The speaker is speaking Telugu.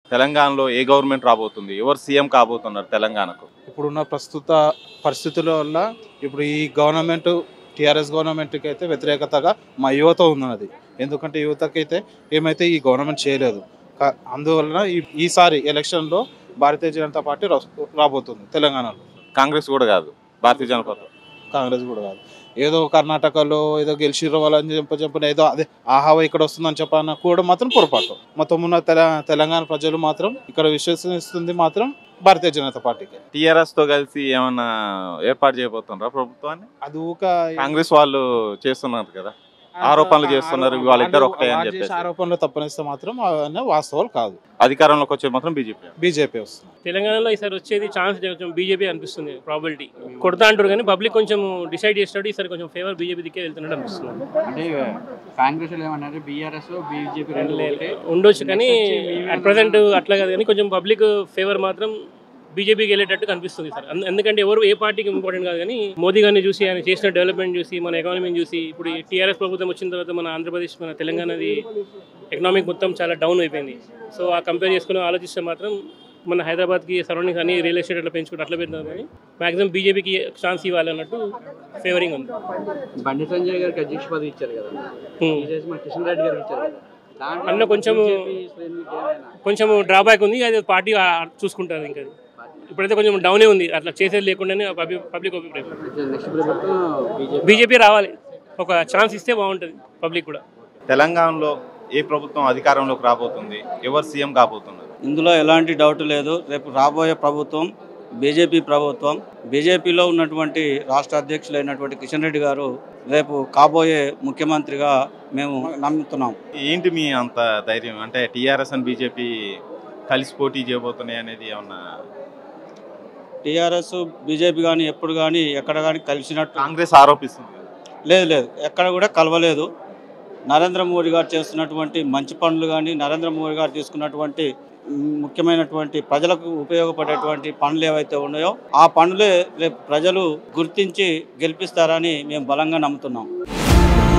తెలంగాణలో ఏ గవర్నమెంట్ రాబోతుంది ఎవరు సీఎం కాబోతున్నారు తెలంగాణకు ఇప్పుడున్న ప్రస్తుత పరిస్థితుల వల్ల ఇప్పుడు ఈ గవర్నమెంట్ టీఆర్ఎస్ గవర్నమెంట్కి అయితే వ్యతిరేకతగా మా యువత ఉన్నది ఎందుకంటే యువతకైతే ఏమైతే ఈ గవర్నమెంట్ చేయలేదు కా- అందువలన ఈ ఈసారి ఎలక్షన్లో భారతీయ జనతా పార్టీ రా- రాబోతుంది తెలంగాణలో కాంగ్రెస్ కూడా కాదు భారతీయ జనతా పార్టీ కాంగ్రెస్ కూడా కాదు ఏదో కర్ణాటకలో ఏదో గెలిచిర్రు వాళ్ళని చెప్ప చెప్పిన ఏదో అదే ఆహావా ఇక్కడ వస్తుందని చెప్పాలన్నా కూడా మాత్రం పొరపాటు మొత్తం ఉన్న తెల తెలంగాణ ప్రజలు మాత్రం ఇక్కడ విశ్వసిస్తుంది మాత్రం భారతీయ జనతా పార్టీకి టీఆర్ఎస్ తో కలిసి ఏమన్నా ఏర్పాటు చేయబోతున్నారా ప్రభుత్వాన్ని అది ఊక కాంగ్రెస్ వాళ్ళు చేస్తున్నారు కదా ఆరోపణలు చేస్తున్నారు, వాళ్ళిద్దరు ఒకటే అని వాళ్ళు చేసే చెప్పేసి. ఆరోపణలు తప్పనిస్తే మాత్రం అవన్నీ వాస్తవాలు కాదు అధికారంలోకి వచ్చే మాత్రం బీజేపీ బీజేపీ వస్తుంది తెలంగాణలో ఈసారి వచ్చేది ఛాన్స్ కొంచెం బీజేపీ అనిపిస్తుంది ప్రాబిలిటీ కొడతా అంటారు కానీ పబ్లిక్ కొంచెం డిసైడ్ చేస్తాడు ఈసారి కొంచెం ఫేవర్ బీజేపీ దిక్కే వెళ్తున్నట్టు అనిపిస్తుంది అంటే కాంగ్రెస్ ఏమన్నారు బీఆర్ఎస్ బీజేపీ రెండు ఒకటే ఉండొచ్చు కానీ అట్ ప్రజెంట్ అట్లా కాదు కానీ కొంచెం పబ్లిక్ ఫేవర్ మాత్రం బీజేపీకి వెళ్ళేటట్టు కనిపిస్తుంది సార్ అంద- ఎందుకంటే ఎవరు ఏ పార్టీకి ఇంపార్టెంట్ కాదు కానీ మోదీ గారిని చూసి ఆయన చేసిన డెవలప్మెంట్ చూసి మన ఎకానమీని చూసి ఇప్పుడు టీఆర్ఎస్ ప్రభుత్వం వచ్చిన తర్వాత మన ఆంధ్రప్రదేశ్ మన తెలంగాణది ఎకనామిక్ మొత్తం చాలా డౌన్ అయిపోయింది సో ఆ కంపేర్ చేసుకుని ఆలోచిస్తే మాత్రం మన హైదరాబాద్కి సరౌండింగ్స్ అన్ని రియల్ ఎస్టేట్ అట్లా పెంచుకుంటే అట్లా పెడతాం కానీ మాక్సిమం బీజేపీకి ఛాన్స్ ఇవ్వాలి అన్నట్టు ఫేవరింగ్ ఉంది బండి సంజయ్ గారికి అధ్యక్ష పదవి ఇచ్చారు కదా Hmm. తీసేసి మన కిషన్ రెడ్డి గారికి ఇచ్చారు కదా దాంట్లో అందులో కొంచెము- BJP శ్రేణులకి ఏమైనా కొంచెం డ్రాబ్యాక్ ఉంది అది పార్టీ చూసుకుంటారు ఇంకా అది. ఇప్పుడైతే కొంచెం డౌనే ఉంది అట్లా చేసేది లేకుండానే పబ్లిక్ పబ్లిక్ అభిప్రాయం అయితే నెక్స్ట్ ప్రభుత్వం బీజేపీ బీజేపీ రావాలి ఒక ఛాన్స్ ఇస్తే బాగుంటుంది పబ్లిక్ కూడా తెలంగాణలో ఏ ప్రభుత్వం అధికారంలోకి రాబోతుంది ఎవరు సీఎం కాబోతున్నారు ఇందులో ఎలాంటి డౌట్ లేదు రేపు రాబోయే ప్రభుత్వం బీజేపీ ప్రభుత్వం బీజేపీలో ఉన్నటువంటి రాష్ట్ర అధ్యక్షులైనటువంటి కిషన్ రెడ్డి గారు రేపు కాబోయే ముఖ్యమంత్రిగా మేము నమ్ముతున్నాం ఏంటి మీ అంత ధైర్యం అంటే టీఆర్ఎస్ అండ్ బీజేపీ కలిసి పోటీ చేయబోతున్నాయి అనేది ఏమన్నా టీఆర్ఎస్ బీజేపీ కానీ ఎప్పుడు కానీ ఎక్కడ కానీ కలిసినట్టు కాంగ్రెస్ ఆరోపిస్తుంది లేదు లేదు ఎక్కడ కూడా కలవలేదు నరేంద్ర మోడీ గారు చేస్తున్నటువంటి మంచి పనులు కానీ నరేంద్ర మోడీ గారు తీసుకున్నటువంటి మ్, ముఖ్యమైనటువంటి ప్రజలకు ఉపయోగపడేటువంటి పనులు ఏవైతే ఉన్నాయో ఆ పనులే రేపు ప్రజలు గుర్తించి గెలిపిస్తారని మేము బలంగా నమ్ముతున్నాం